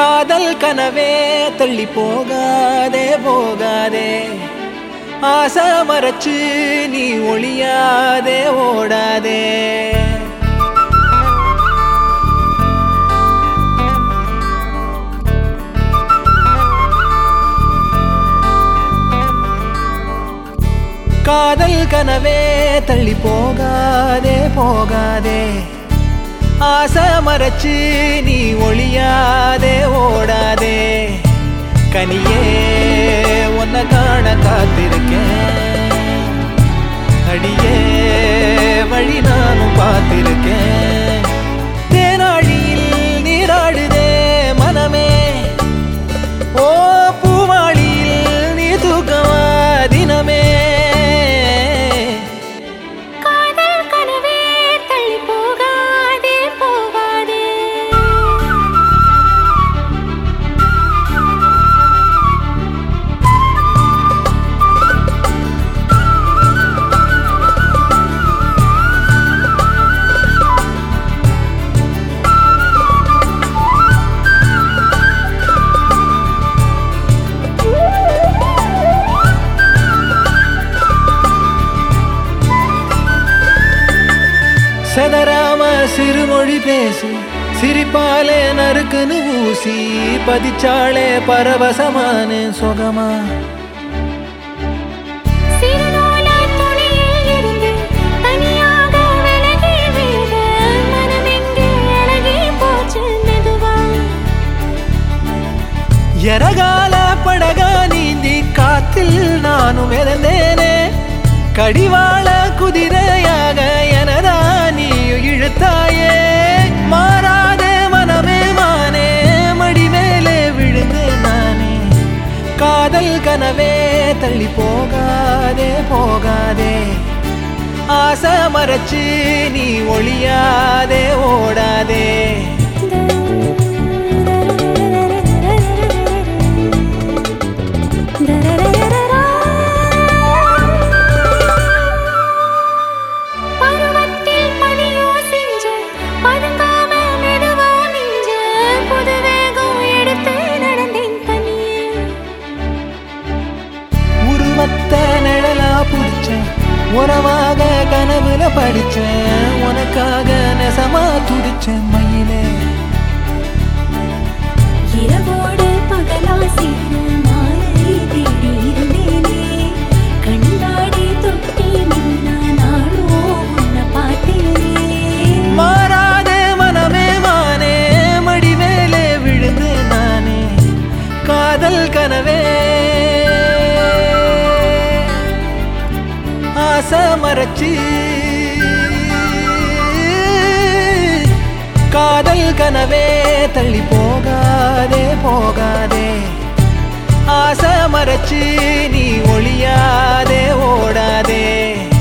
காதல் கனவே தள்ளி போகாதே போகாதே ஆசை மறைச்சு நீ ஒளியாதே ஓடாதே காதல் கனவே தள்ளி போகாதே போகாதே ஆசை மறைச்சு நீ ஒளியாதே ஓடாதே கனியே உன்னை காண காத்திருக்கேன் அடியே வழி நானும் பார்த்திருக்கேன் தேனாழியில் நீராடுதே மனமே ஓ பூவாளியில் நீ தூக்கமா தினமே காதல் கனவே தள்ளி போகாதே போகாதே செதறாம சிறுமொழி பேசி சிரிப்பாலே நறுக்குன்னு ஊசி பதிச்சாளே பரவசமான சுகமா சிறுநூலா துணியில் இருந்து தனியாக விலகி விட மனமெங்கே அழகி போச்சு மெதுவா எரகால படகா நீந்தி காத்தில் நானும் மிதந்தேனே கடிவாள குதிரையாக எனதா நீ இழுத்தாயே மாறாத மனமே மானே மடி மேலே விழுந்தேன் நானே காதல் கனவே தள்ளி போகாதே போகாதே ஆசை மறைச்சு நீ ஒளியாதே ஓடாதே பருவத்தில் பனியோ செஞ்ச பதுங்காம மெதுவா மிஞ்ச புது வேகம் எடுத்து நடந்தேன் தனியே உருவத்த நிழலா புடிச்சேன் உறவாக கனவுல படிச்சேன் உனக்காக நெசமா துடிச்சேன் மயிலே இரவோடு பகலா சேர மாலை தேடி இருந்தேனே கண்ணாடி தொட்டி நின்னா நாளோ உன்னை பார்த்தேனே மாறாத மனமே மானே மடி மேலே விழுந்து நானே காதல் கனவே ஆசை மறைச்சு காதல் கனவே தள்ளி போகாதே போகாதே ஆசை மறைச்சு நீ ஒளியாதே ஓடாதே